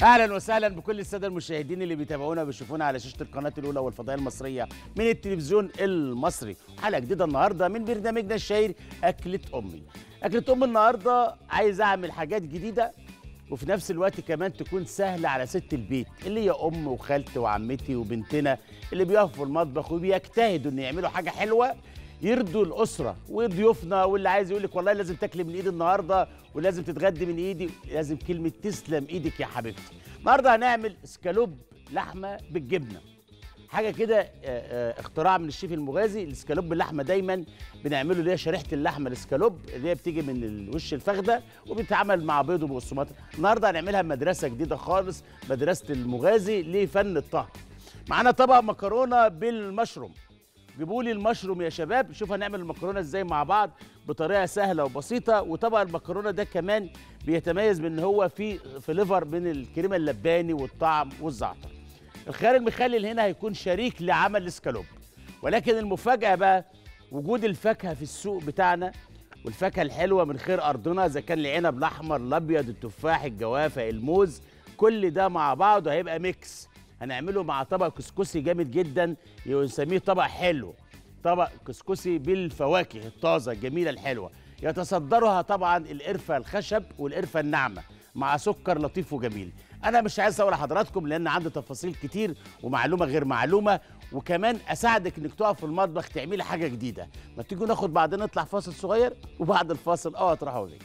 اهلا وسهلا بكل الساده المشاهدين اللي بيتابعونا وبيشوفونا على شاشه القناه الاولى والفضائيه المصريه من التلفزيون المصري حلقه جديده النهارده من برنامجنا الشهير اكله امي اكله ام النهارده عايز اعمل حاجات جديده وفي نفس الوقت كمان تكون سهله على ست البيت اللي هي ام وخالتي وعمتي وبنتنا اللي بيقفوا في المطبخ وبيجتهدوا ان يعملوا حاجه حلوه يرضوا الاسره وضيوفنا واللي عايز يقول لك والله لازم تاكلي من ايدي النهارده ولازم تتغدي من ايدي لازم كلمه تسلم ايدك يا حبيبتي النهارده هنعمل اسكالوب لحمه بالجبنه حاجه كده آه، آه، اختراع من الشيف المغازي الاسكالوب باللحمه دايما بنعمله اللي هي شريحه اللحمه الاسكالوب اللي هي بتيجي من الوش الفخده وبتتعمل مع بيض وبقسماط النهارده هنعملها مدرسه جديده خالص مدرسه المغازي لفن الطهي معانا طبق مكرونه بالمشروم جيبوا لي المشروم يا شباب شوف هنعمل المكرونه ازاي مع بعض بطريقه سهله وبسيطه وطبق المكرونه ده كمان بيتميز بان هو فيه فليفر من الكريمه اللباني والطعم والزعتر الخارج مخلل هنا هيكون شريك لعمل الاسكالوب ولكن المفاجاه بقى وجود الفاكهه في السوق بتاعنا والفاكهه الحلوه من خير ارضنا اذا كان العنب الاحمر الابيض التفاح الجوافه الموز كل ده مع بعض هيبقى ميكس هنعمله مع طبق كسكسي جامد جدا ونسميه طبق حلو طبق كسكسي بالفواكه الطازه الجميله الحلوه يتصدرها طبعا القرفه الخشب والقرفه الناعمه مع سكر لطيف وجميل انا مش عايز اقول لحضراتكم لان عندي تفاصيل كتير ومعلومه غير معلومه وكمان اساعدك انك تقف في المطبخ تعملي حاجه جديده ما تيجوا ناخد بعدين نطلع فاصل صغير وبعد الفاصل اه تروحوا بيه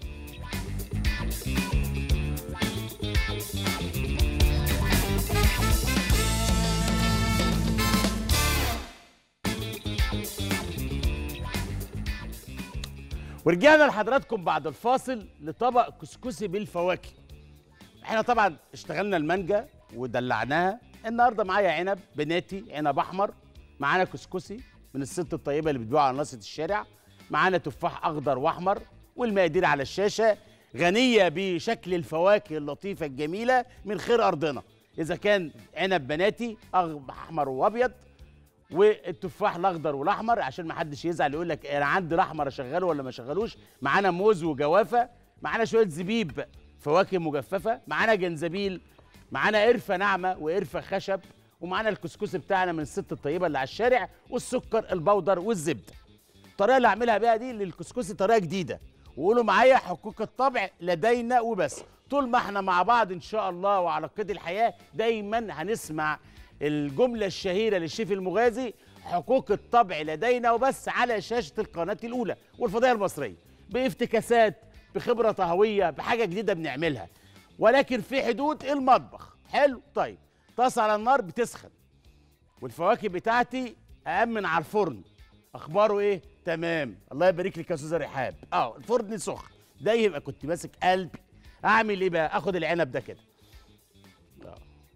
ورجعنا لحضراتكم بعد الفاصل لطبق كسكسي بالفواكه احنا طبعا اشتغلنا المانجا ودلعناها النهارده معايا عنب بناتي عنب احمر معانا كسكسي من الست الطيبه اللي بتبيعوا على ناصيه الشارع معانا تفاح اخضر واحمر والمقادير على الشاشه غنيه بشكل الفواكه اللطيفه الجميله من خير ارضنا اذا كان عنب بناتي أغ- احمر وابيض والتفاح الاخضر والاحمر عشان ما حدش يزعل يقول لك انا عندي الاحمر اشغله ولا ما اشغلوش معانا موز وجوافه معانا شويه زبيب فواكه مجففه معانا جنزبيل معانا قرفه ناعمه وقرفه خشب ومعانا الكسكسي بتاعنا من الست الطيبه اللي على الشارع والسكر البودر والزبده الطريقه اللي هعملها بيها دي للكسكسي طريقه جديده وقولوا معايا حقوق الطبع لدينا وبس طول ما احنا مع بعض ان شاء الله وعلى قيد الحياه دايما هنسمع الجمله الشهيره للشيف المغازي حقوق الطبع لدينا وبس على شاشه القناه الاولى والفضائيه المصريه بافتكاسات بخبره طهويه بحاجه جديده بنعملها ولكن في حدود المطبخ حلو طيب طاسه على النار بتسخن والفواكه بتاعتي أأمن على الفرن أخباره إيه؟ تمام الله يبارك لك يا أستاذة رحاب أه الفرن سخن ده يبقى كنت ماسك قلبي أعمل إيه بقى؟ آخد العنب ده كده أه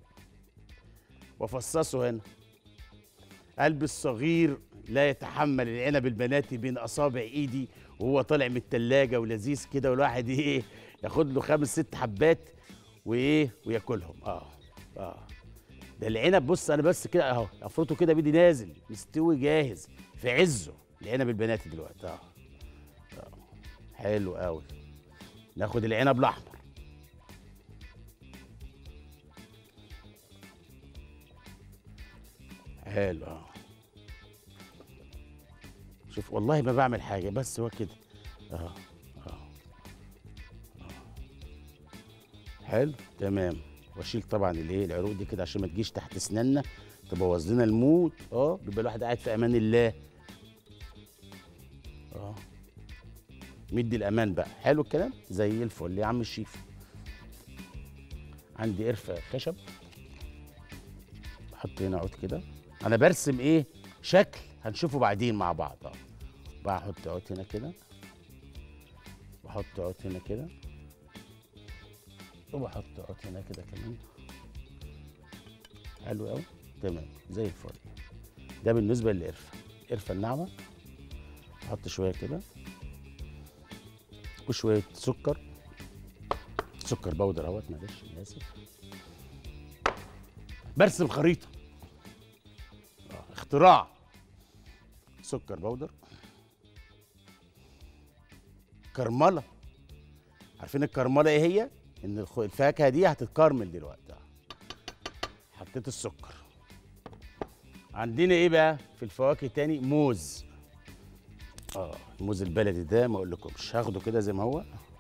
وأفصصه هنا قلبي الصغير لا يتحمل العنب البناتي بين أصابع إيدي وهو طالع من التلاجة ولذيذ كده والواحد إيه ياخد له خمس ست حبات وإيه وياكلهم أه أه ده العنب بص انا بس كده اهو افرطه كده بيدي نازل مستوي جاهز في عزه العنب البناتي دلوقتي اه آه. حلو قوي ناخد العنب الاحمر حلو اه شوف والله ما بعمل حاجه بس هو كده اه اه آه. حلو تمام واشيل طبعا الايه العروق دي كده عشان ما تجيش تحت اسناننا تبوظ لنا المود اه بيبقى الواحد قاعد في امان الله اه مدي الامان بقى حلو الكلام زي الفل يا عم الشيف عندي قرفه خشب بحط هنا عود كده انا برسم ايه شكل هنشوفه بعدين مع بعض اه بحط عود هنا كده بحط عود هنا كده وبحط عود هنا كده كمان حلو قوي تمام زي الفل ده بالنسبه للقرفه القرفه الناعمه احط شويه كده وشويه سكر سكر بودر اهوت معلش انا اسف برسم خريطه آه، اختراع سكر بودر كرمله عارفين الكرمله ايه هي ان الخ- الفاكهه دي هتتكرمل دلوقتي آه. حطيت السكر عندنا ايه بقى في الفواكه تاني موز اه الموز البلدي ده ما اقولكمش هاخده كده زي ما هو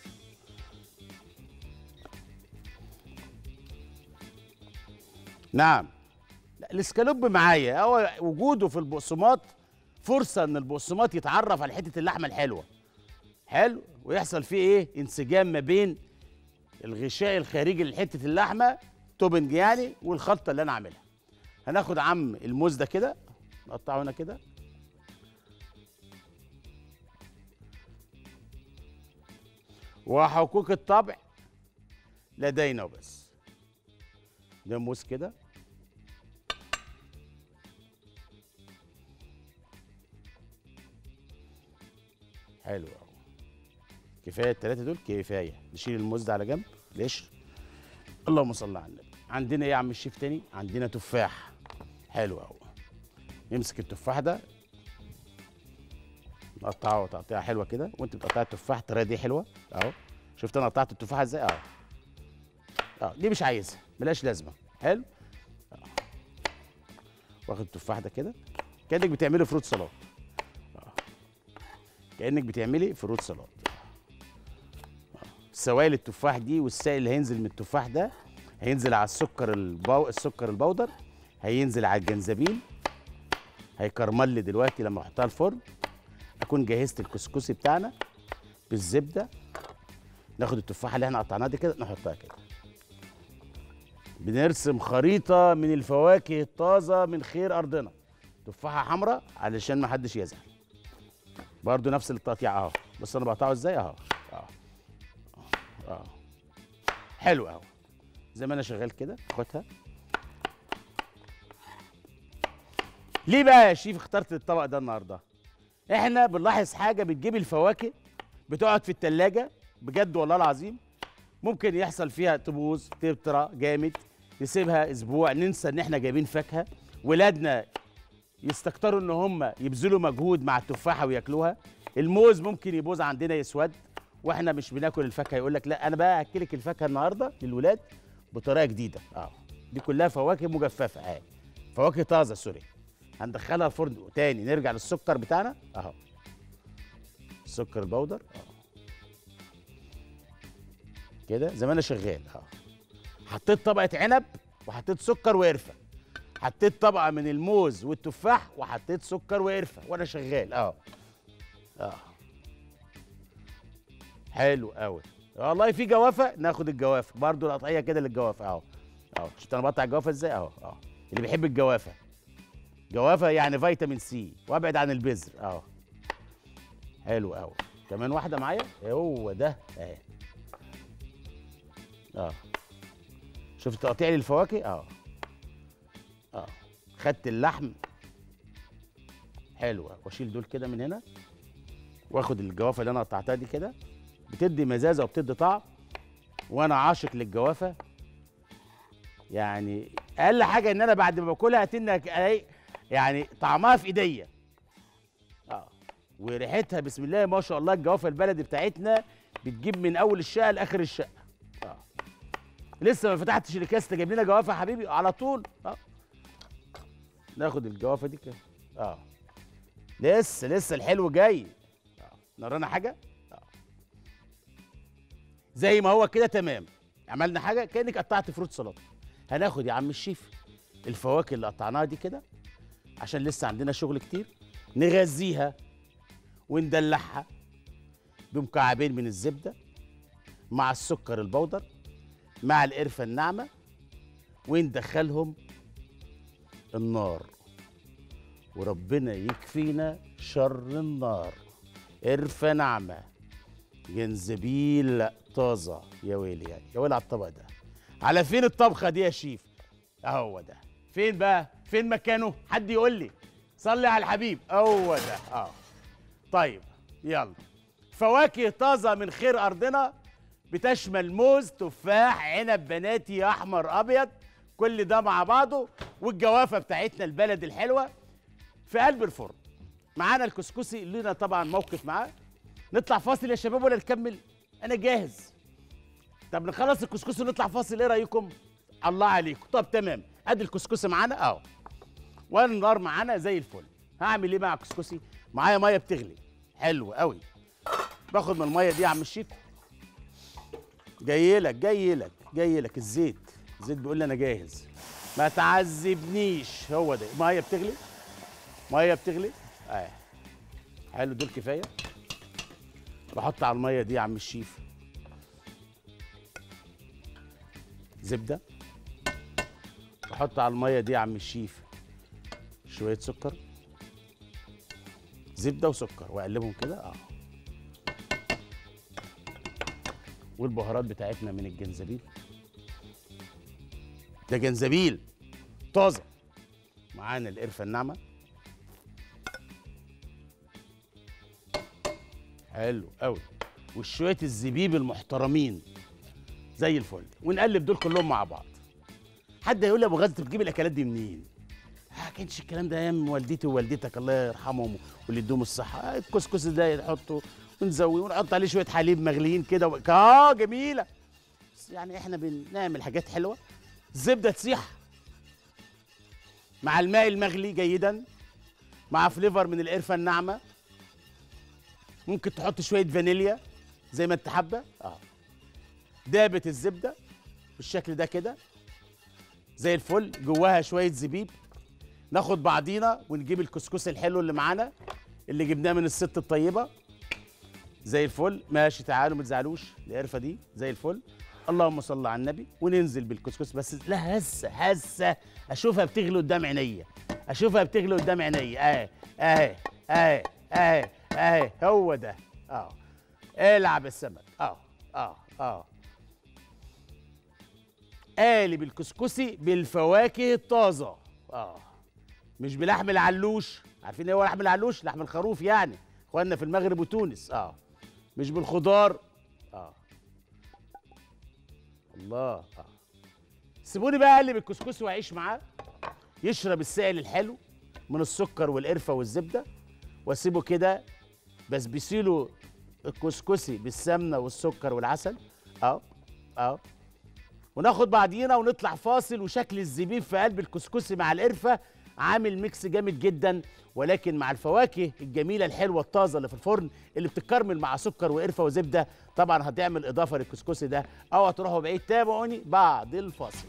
نعم لا الاسكالوب معايا هو وجوده في البقسماط فرصه ان البقسماط يتعرف على حته اللحمه الحلوه حلو ويحصل فيه ايه انسجام ما بين الغشاء الخارجي لحته اللحمه توبنج يعني والخلطه اللي انا عاملها هناخد عم الموز ده كده نقطعه هنا كده وحقوق الطبع لدينا وبس ده موز كده حلو قوي كفايه الثلاثه دول كفايه نشيل الموز ده على جنب ليش اللهم صل على النبي عندنا ايه يا عم الشيف تاني عندنا تفاح حلو قوي نمسك التفاح ده نقطعه تقطيعه حلوه كده وانت بتقطع التفاح الطريقه دي حلوه اهو شفت انا قطعت التفاحه ازاي اهو اه دي مش عايزها ملهاش لازمه حلو آه. واخد التفاح ده كده كانك بتعملي فروت سلطه كانك بتعملي فروت سلطه سوائل التفاح دي والسائل اللي هينزل من التفاح ده هينزل على السكر البو... السكر البودر هينزل على الجنزبيل هيكرمل لي دلوقتي لما احطها الفرن اكون جهزت الكسكسي بتاعنا بالزبده ناخد التفاحه اللي احنا قطعناها دي كده نحطها كده بنرسم خريطه من الفواكه الطازه من خير ارضنا تفاحه حمراء علشان ما حدش يزعل برضو نفس التقطيع اهو بص انا بقطعه ازاي اهو اه اه حلو اهو زي ما انا شغال كده خدها ليه بقى يا شيف اخترت الطبق ده النهارده احنا بنلاحظ حاجه بتجيب الفواكه بتقعد في التلاجة بجد والله العظيم ممكن يحصل فيها تبوظ تبطرى جامد نسيبها اسبوع ننسى ان احنا جايبين فاكهه ولادنا يستكتروا ان هم يبذلوا مجهود مع التفاحه وياكلوها الموز ممكن يبوظ عندنا يسود واحنا مش بناكل الفاكهه يقول لك لا انا بقى هاكلك الفاكهه النهارده للولاد بطريقه جديده اه دي كلها فواكه مجففه اه فواكه طازه سوري هندخلها الفرن تاني نرجع للسكر بتاعنا اهو السكر البودر اه كده زي ما انا شغال اه حطيت طبقه عنب وحطيت سكر وقرفه حطيت طبقه من الموز والتفاح وحطيت سكر وقرفه وانا شغال اه اه حلو قوي والله في جوافه ناخد الجوافه برضو القطعيه كده للجوافه اهو اهو شفت انا بقطع الجوافه ازاي اهو اهو اللي بيحب الجوافه جوافه يعني فيتامين سي وابعد عن البذر اهو حلو قوي كمان واحده معايا هو ده اهي اه شفت تقطيع للفواكه اه اه خدت اللحم حلوه واشيل دول كده من هنا واخد الجوافه اللي انا قطعتها دي كده بتدي مزازه وبتدي طعم وانا عاشق للجوافه يعني اقل حاجه ان انا بعد ما باكلها اتن ألاقي يعني طعمها في ايديا اه وريحتها بسم الله ما شاء الله الجوافه البلدي بتاعتنا بتجيب من اول الشقه لاخر الشقه اه لسه ما فتحتش الكاس تجيب لنا جوافه يا حبيبي على طول اه ناخد الجوافه دي كده اه لسه لسه الحلو جاي اه نرانا حاجه اه زي ما هو كده تمام عملنا حاجه كانك قطعت فروت سلطه هناخد يا عم الشيف الفواكه اللي قطعناها دي كده عشان لسه عندنا شغل كتير نغذيها وندلعها بمكعبين من الزبده مع السكر البودر مع القرفه الناعمه وندخلهم النار وربنا يكفينا شر النار قرفه ناعمه جنزبيل طازه يا ويلي يعني يا ويلي على الطبق ده على فين الطبخه دي يا شيف اهو ده فين بقى فين مكانه حد يقول لي صلي على الحبيب هو ده اه طيب يلا فواكه طازه من خير ارضنا بتشمل موز تفاح عنب بناتي احمر ابيض كل ده مع بعضه والجوافه بتاعتنا البلد الحلوه في قلب الفرن معانا الكسكسي لنا طبعا موقف معاه نطلع فاصل يا شباب ولا نكمل انا جاهز طب نخلص الكسكسي ونطلع فاصل ايه رايكم الله عليكم طب تمام ادي الكسكسي معانا اهو والنار معانا زي الفل هعمل ايه مع الكسكسي معايا ميه بتغلي حلو قوي باخد من الميه دي يا عم الشيكو جاي لك جاي لك جاي لك الزيت الزيت بيقول لي انا جاهز ما تعذبنيش هو ده ميه بتغلي ميه بتغلي اه حلو دول كفايه بحط على الميه دي يا عم الشيف زبده بحط على الميه دي يا عم الشيف شويه سكر زبده وسكر واقلبهم كده اه والبهارات بتاعتنا من الجنزبيل ده جنزبيل طازه معانا القرفه الناعمه حلو قوي وشويه الزبيب المحترمين زي الفل ونقلب دول كلهم مع بعض حد هيقول لي يا ابو غازي انت بتجيب الاكلات دي منين ما كانش الكلام ده ايام والدتي ووالدتك الله يرحمهم واللي يدوم الصحه آه، الكسكس ده نحطه ونزويه ونحط عليه شويه حليب مغليين كده و... اه جميله بس يعني احنا بنعمل حاجات حلوه الزبده تسيح مع الماء المغلي جيدا مع فليفر من القرفه الناعمه ممكن تحط شويه فانيليا زي ما انت حابه اه دابت الزبده بالشكل ده كده زي الفل جواها شويه زبيب ناخد بعضينا ونجيب الكسكس الحلو اللي معانا اللي جبناه من الست الطيبه زي الفل ماشي تعالوا ما تزعلوش القرفه دي زي الفل اللهم صل على النبي وننزل بالكسكس بس لا هسه هسه اشوفها بتغلي قدام عينيا اشوفها بتغلي قدام عينيا اهي اهي اهي اهي اهي هو ده اه العب السمك اه اه اه قالب الكسكسي بالفواكه الطازه اه مش بلحم العلوش عارفين ايه هو لحم العلوش لحم الخروف يعني اخواننا في المغرب وتونس اه مش بالخضار اه الله اه سيبوني بقى اقلب الكسكسي واعيش معاه يشرب السائل الحلو من السكر والقرفه والزبده واسيبه كده بس بيسيله الكسكسي بالسمنه والسكر والعسل اه اه وناخد بعضينا ونطلع فاصل وشكل الزبيب في قلب الكسكسي مع القرفه عامل ميكس جامد جدا ولكن مع الفواكه الجميله الحلوه الطازه اللي في الفرن اللي بتتكرمل مع سكر وقرفه وزبده طبعا هتعمل اضافه للكسكسي ده او هتروحوا بعيد تابعوني بعد الفاصل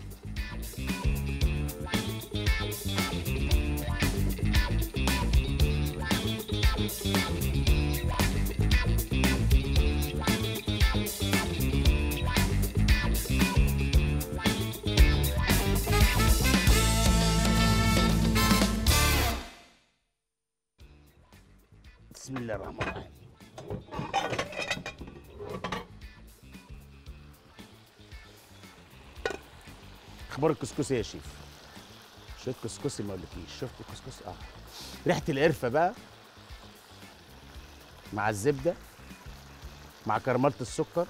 بسم الله الرحمن الرحيم اخبار الكسكسي يا شيف شويه كسكسي ما اقولكيش شفت الكسكسي اه ريحه القرفه بقى مع الزبده مع كرمله السكر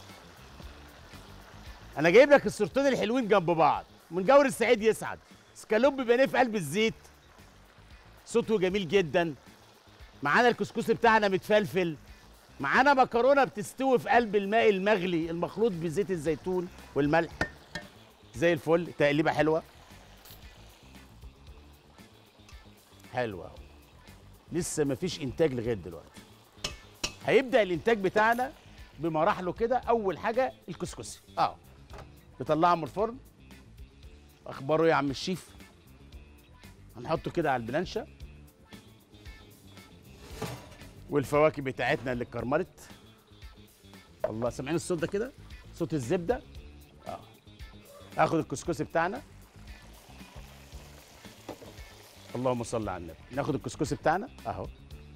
انا جايب لك الصورتين الحلوين جنب بعض من جور السعيد يسعد سكالوب بانيه في قلب الزيت صوته جميل جدا معانا الكسكسي بتاعنا متفلفل معانا مكرونه بتستوي في قلب الماء المغلي المخلوط بزيت الزيتون والملح زي الفل تقليبه حلوه حلوه أهو. لسه مفيش انتاج لغايه دلوقتي هيبدا الانتاج بتاعنا بمراحله كده اول حاجه الكسكسي اه نطلعه من الفرن اخباره إيه يا عم الشيف هنحطه كده على البلانشه والفواكه بتاعتنا اللي اتكرملت الله سامعين الصوت ده كده صوت الزبده اه اخد الكسكسي بتاعنا اللهم صل على النبي ناخد الكسكسي بتاعنا اهو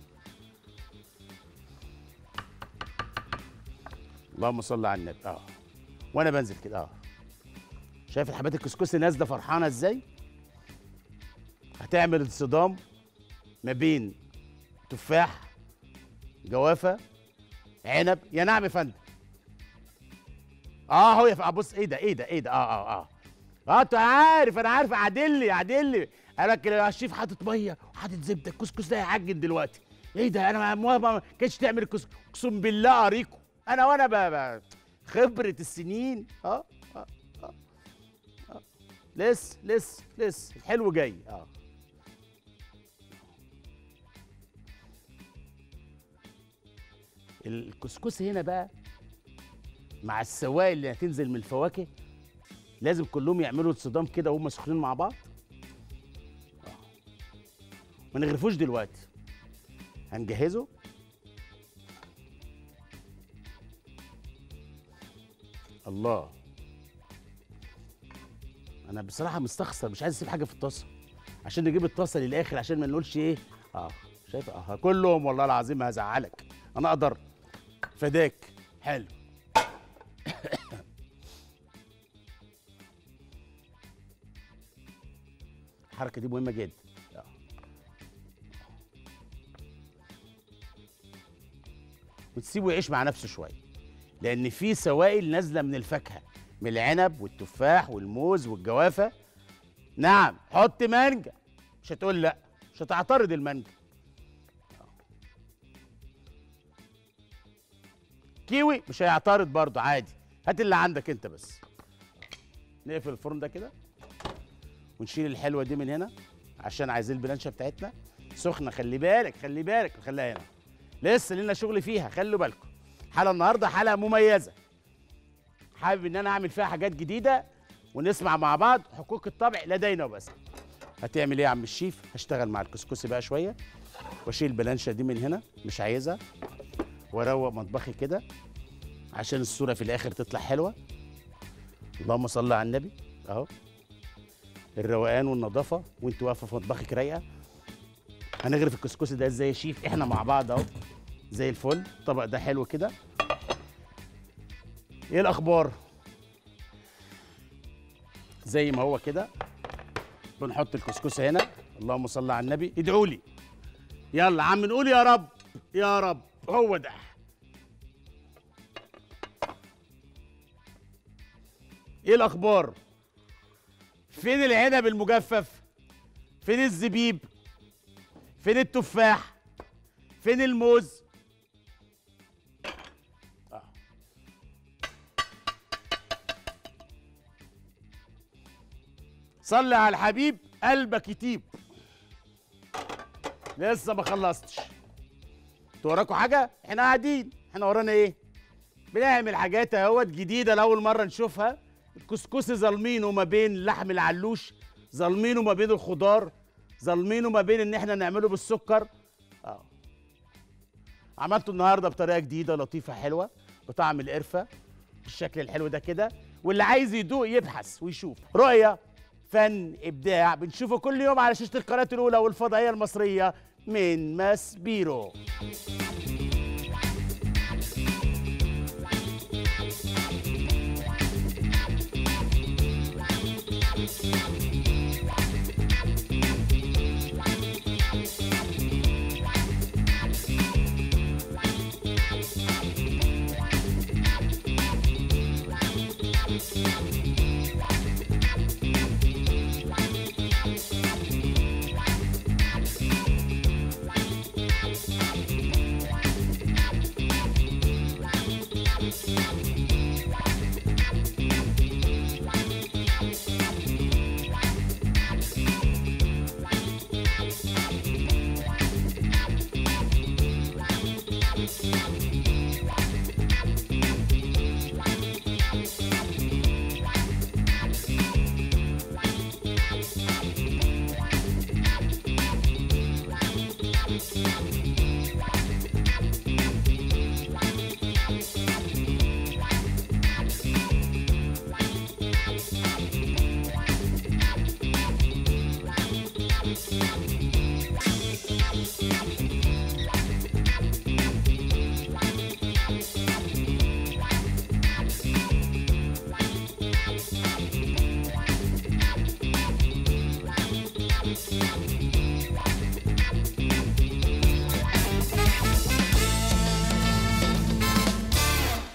اللهم صل على النبي اه وانا بنزل كده اه شايف الحبات الكسكسي نازله فرحانه ازاي هتعمل انصدام ما بين تفاح جوافه عنب يا نعم يا فندم اه هو يا بص ايه ده ايه ده ايه ده اه اه اه اه انت عارف انا عارف اعدل لي اعدل لي انا كده الشيف حاطط ميه وحاطط زبده الكسكس ده هيعجن دلوقتي ايه ده انا ما ما ما كانش تعمل الكسكس اقسم بالله اريكم انا وانا ب... ب... خبره السنين اه اه اه, آه. لسه لسه لسه الحلو جاي اه الكسكس هنا بقى مع السوائل اللي هتنزل من الفواكه لازم كلهم يعملوا انصدام كده وهم سخنين مع بعض آه. ما نغرفوش دلوقتي هنجهزه الله انا بصراحه مستخسر مش عايز اسيب حاجه في الطاسه عشان نجيب الطاسه للاخر عشان ما نقولش ايه اه شايف اه كلهم والله العظيم هزعلك انا اقدر فداك حلو الحركه دي مهمه جدا آه. وتسيبه يعيش مع نفسه شويه لان في سوائل نازله من الفاكهه من العنب والتفاح والموز والجوافه نعم حط مانجا مش هتقول لا مش هتعترض المانجا كيوي مش هيعترض برضه عادي هات اللي عندك انت بس نقفل الفرن ده كده ونشيل الحلوه دي من هنا عشان عايزين البلانشه بتاعتنا سخنه خلي بالك خلي بالك خليها هنا لسه لنا شغل فيها خلوا بالكم حلقه النهارده حلقه مميزه حابب ان انا اعمل فيها حاجات جديده ونسمع مع بعض حقوق الطبع لدينا وبس هتعمل ايه يا عم الشيف هشتغل مع الكسكسي بقى شويه واشيل البلانشه دي من هنا مش عايزها واروق مطبخي كده عشان الصوره في الاخر تطلع حلوه اللهم صل على النبي اهو الروقان والنظافه وانت واقفه في مطبخك رايقه هنغرف الكسكسي ده ازاي يا شيف احنا مع بعض اهو زي الفل الطبق ده حلو كده ايه الاخبار زي ما هو كده بنحط الكسكسي هنا اللهم صل على النبي ادعوا لي يلا عم نقول يا رب يا رب هو ده ايه الاخبار فين العنب المجفف فين الزبيب فين التفاح فين الموز آه. صلي على الحبيب قلبك يطيب لسه ما خلصتش انتوا وراكوا حاجه احنا قاعدين احنا ورانا ايه بنعمل حاجات اهوت جديده لاول مره نشوفها الكسكسي ظالمينه ما بين لحم العلوش ظالمينه ما بين الخضار ظالمينه ما بين ان احنا نعمله بالسكر اه عملته النهارده بطريقه جديده لطيفه حلوه بطعم القرفه بالشكل الحلو ده كده واللي عايز يدوق يبحث ويشوف رؤيه فن ابداع بنشوفه كل يوم على شاشه القناه الاولى والفضائيه المصريه من ماس بيرو